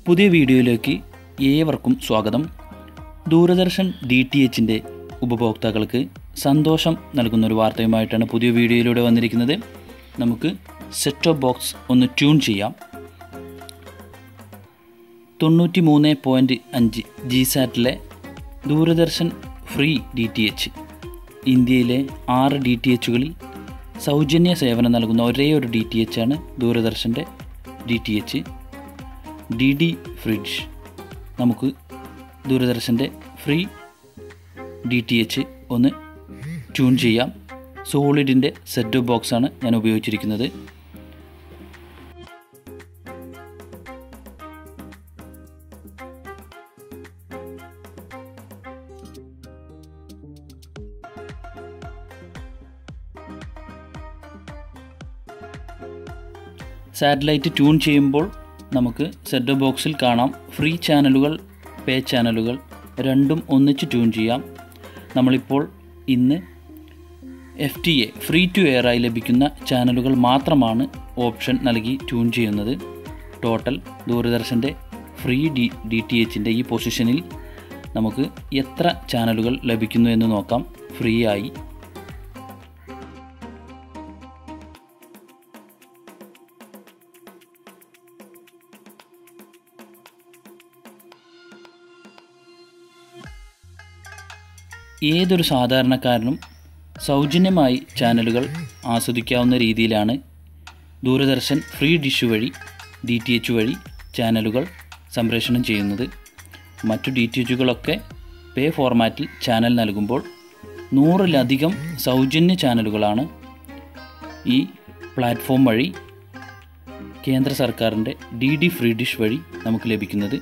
പുതിയ വീഡിയോയിലേക്ക് ഏവർക്കും സ്വാഗതം ദൂരദർശൻ ഡി ടി എച്ചിൻ്റെ ഉപഭോക്താക്കൾക്ക് സന്തോഷം നൽകുന്ന ഒരു വാർത്തയുമായിട്ടാണ് പുതിയ വീഡിയോയിലൂടെ വന്നിരിക്കുന്നത് നമുക്ക് സെറ്റ് ഓഫ് ബോക്സ് ഒന്ന് ട്യൂൺ ചെയ്യാം തൊണ്ണൂറ്റി മൂന്ന് പോയിൻറ്റ് അഞ്ച് ജി സാറ്റിലെ Doordarshan free D T H ഇന്ത്യയിലെ ആറ് ഡി ടി എച്ചുകളിൽ സൗജന്യ സേവനം നൽകുന്ന ഒരേ ഒരു ഡി ടി എച്ച് ആണ് ദൂരദർശൻ്റെ D T H D D fridge നമുക്ക് ദൂരദർശൻ്റെ ഫ്രീ ഡി ടി എച്ച് ഒന്ന് ട്യൂൺ ചെയ്യാം സോളിഡിൻ്റെ സെറ്റ് ഓഫ് ബോക്സാണ് ഞാൻ ഉപയോഗിച്ചിരിക്കുന്നത് സാറ്റലൈറ്റ് ട്യൂൺ ചെയ്യുമ്പോൾ നമുക്ക് സെറ്റ് ഓഫ് ബോക്സിൽ കാണാം ഫ്രീ ചാനലുകൾ പേ ചാനലുകൾ രണ്ടും ഒന്നിച്ച് ട്യൂൺ ചെയ്യാം നമ്മളിപ്പോൾ ഇന്ന് F T A free to air ആയി ലഭിക്കുന്ന ചാനലുകൾ മാത്രമാണ് ഓപ്ഷൻ നൽകി ട്യൂൺ ചെയ്യുന്നത് ടോട്ടൽ ദൂരദർശൻ്റെ ഫ്രീ ഡി ഡി ടി എച്ചിൻ്റെ ഈ പൊസിഷനിൽ നമുക്ക് എത്ര ചാനലുകൾ ലഭിക്കുന്നു എന്ന് നോക്കാം ഫ്രീ ആയി ഏതൊരു സാധാരണക്കാരനും സൗജന്യമായി ചാനലുകൾ ആസ്വദിക്കാവുന്ന രീതിയിലാണ് ദൂരദർശൻ ഫ്രീ ഡിഷ് വഴി ഡി ടി എച്ച് വഴി ചാനലുകൾ സംപ്രേഷണം ചെയ്യുന്നത് മറ്റു ഡി ടി എച്ചുകളൊക്കെ പേ ഫോർമാറ്റിൽ ചാനൽ നൽകുമ്പോൾ നൂറിലധികം സൗജന്യ ചാനലുകളാണ് ഈ പ്ലാറ്റ്ഫോം വഴി കേന്ദ്ര സർക്കാരിൻ്റെ ഡി ഡി ഫ്രീ ഡിഷ് വഴി നമുക്ക് ലഭിക്കുന്നത്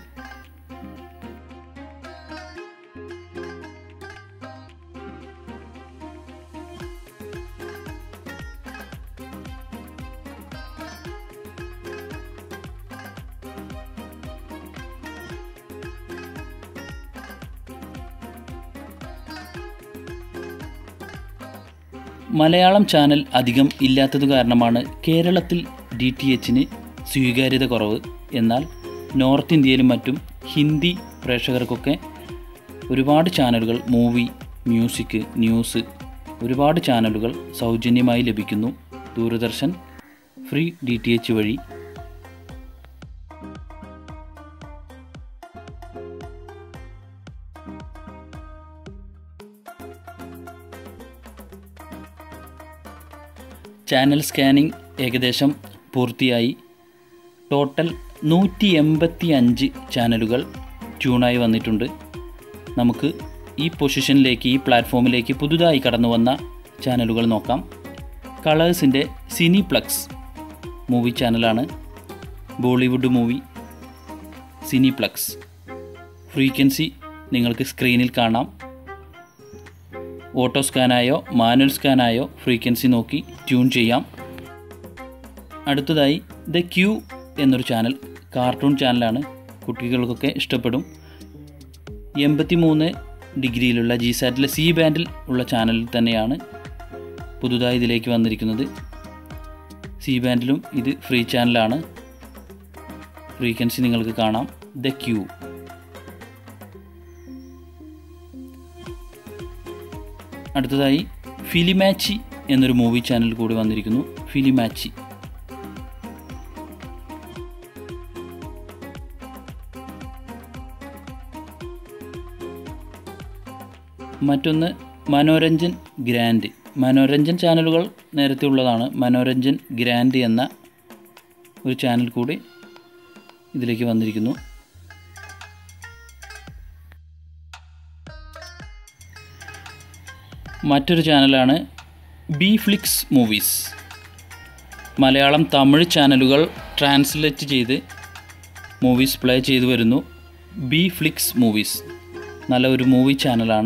മലയാളം ചാനൽ അധികം ഇല്ലാത്തത് കാരണമാണ് കേരളത്തിൽ ഡി ടി എച്ചിന് സ്വീകാര്യത കുറവ് എന്നാൽ നോർത്ത് ഇന്ത്യയിലും മറ്റും ഹിന്ദി പ്രേക്ഷകർക്കൊക്കെ ഒരുപാട് ചാനലുകൾ മൂവി മ്യൂസിക് ന്യൂസ് ഒരുപാട് ചാനലുകൾ സൗജന്യമായി ലഭിക്കുന്നു Doordarshan free D T H വഴി ചാനൽ സ്കാനിംഗ് ഏകദേശം പൂർത്തിയായി ടോട്ടൽ നൂറ്റി എൺപത്തി അഞ്ച് ചാനലുകൾ ട്യൂണായി വന്നിട്ടുണ്ട് നമുക്ക് ഈ പൊസിഷനിലേക്ക് ഈ പ്ലാറ്റ്ഫോമിലേക്ക് പുതുതായി കടന്നു വന്ന ചാനലുകൾ നോക്കാം കളേഴ്സിൻ്റെ സിനിപ്ലക്സ് മൂവി ചാനലാണ് ബോളിവുഡ് മൂവി സിനിപ്ലക്സ് ഫ്രീക്വൻസി നിങ്ങൾക്ക് സ്ക്രീനിൽ കാണാം ഓട്ടോ സ്കാനായോ മാനുവൽ സ്കാനായോ ഫ്രീക്വൻസി നോക്കി ട്യൂൺ ചെയ്യാം അടുത്തതായി ദ ക്യൂ എന്നൊരു ചാനൽ കാർട്ടൂൺ ചാനലാണ് കുട്ടികൾക്കൊക്കെ ഇഷ്ടപ്പെടും എൺപത്തി മൂന്ന് ഡിഗ്രിയിലുള്ള ജി സാറ്റിലെ സി ബാൻഡിൽ ഉള്ള ചാനലിൽ തന്നെയാണ് പുതുതായി ഇതിലേക്ക് വന്നിരിക്കുന്നത് സി ബാൻഡിലും ഇത് ഫ്രീ ചാനലാണ് ഫ്രീക്വൻസി നിങ്ങൾക്ക് കാണാം ദ ക്യൂ അടുത്തതായി ഫിലിമാച്ചി എന്നൊരു മൂവി ചാനൽ കൂടി വന്നിരിക്കുന്നു ഫിലിമാച്ചി മറ്റൊന്ന് മനോരഞ്ജൻ ഗ്രാൻഡ് മനോരഞ്ജൻ ചാനലുകൾ നേരത്തെ ഉള്ളതാണ് മനോരഞ്ജൻ ഗ്രാൻഡ് എന്ന ഒരു ചാനൽ കൂടി ഇതിലേക്ക് വന്നിരിക്കുന്നു മറ്റൊരു ചാനലാണ് B flix movies Malayalam Tamil ചാനലുകൾ ട്രാൻസ്ലേറ്റ് ചെയ്ത് മൂവീസ് പ്ലേ ചെയ്തു വരുന്നു ബി ഫ്ലിക്സ് മൂവീസ് നല്ല ഒരു മൂവി ചാനലാണ്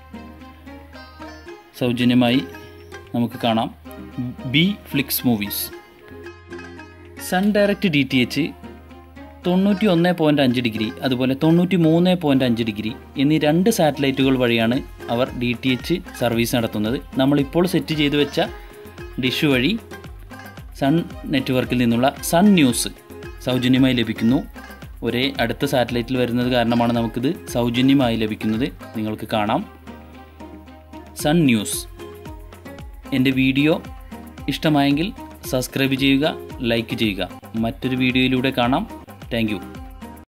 സൗജന്യമായി നമുക്ക് കാണാം B flix movies Sun direct D T H തൊണ്ണൂറ്റി ഒന്ന് പോയിൻറ്റ് അഞ്ച് ഡിഗ്രി അതുപോലെ തൊണ്ണൂറ്റി മൂന്ന് പോയിൻറ്റ് അഞ്ച് ഡിഗ്രി എന്നീ രണ്ട് സാറ്റലൈറ്റുകൾ വഴിയാണ് അവർ ഡി ടി എച്ച് സർവീസ് നടത്തുന്നത് നമ്മളിപ്പോൾ സെറ്റ് ചെയ്തു വെച്ച ഡിഷ് വഴി സൺ നെറ്റ്വർക്കിൽ നിന്നുള്ള സൺ ന്യൂസ് സൗജന്യമായി ലഭിക്കുന്നു ഒരേ അടുത്ത സാറ്റലൈറ്റിൽ വരുന്നത് കാരണമാണ് നമുക്കിത് സൗജന്യമായി ലഭിക്കുന്നത് നിങ്ങൾക്ക് കാണാം സൺ ന്യൂസ് എൻ്റെ വീഡിയോ ഇഷ്ടമായെങ്കിൽ സബ്സ്ക്രൈബ് ചെയ്യുക ലൈക്ക് ചെയ്യുക മറ്റൊരു വീഡിയോയിലൂടെ കാണാം താങ്ക്